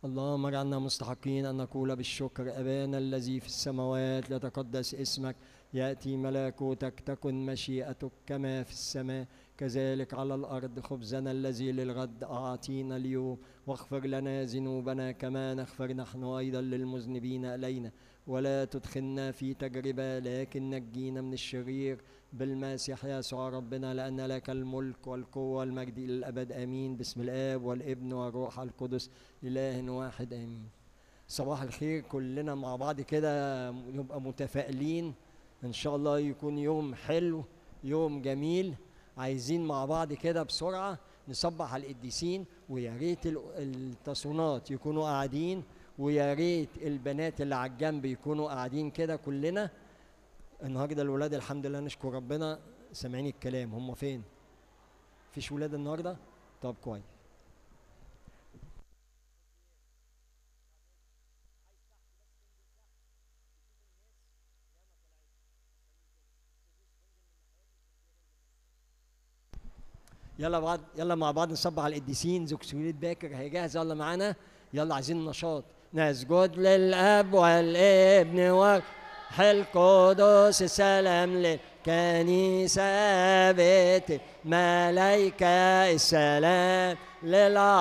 اللهم اجعلنا مستحقين أن نقول بالشكر أبانا الذي في السماوات لتقدس اسمك يأتي ملكوتك تكن مشيئتك كما في السماء كذلك على الأرض خبزنا الذي للغد أعطينا اليوم واغفر لنا ذنوبنا كما نغفر نحن أيضا للمذنبين إلينا ولا تدخلنا في تجربة لكن نجينا من الشرير بالمسيح يسوع ربنا لأن لك الملك والقوة والمجد إلى الأبد آمين باسم الآب والابن والروح القدس إله واحد آمين صباح الخير كلنا مع بعض كده نبقى متفائلين إن شاء الله يكون يوم حلو يوم جميل عايزين مع بعض كده بسرعة نصبح على القديسين ويا ريت ال- التصونات يكونوا قاعدين ويا ريت البنات اللي على الجنب يكونوا قاعدين كده كلنا النهارده الولاد الحمد لله نشكر ربنا سامعين الكلام هم فين؟ فيش ولاد النهارده؟ طب كويس يلا بعض يلا مع بعض نصبح على القديسين زوج سويد باكر هيجهز يلا معانا يلا عايزين نشاط نسجد للاب والابن والروح القدس السلام للكنيسة بيت ملايكة السلام للعالم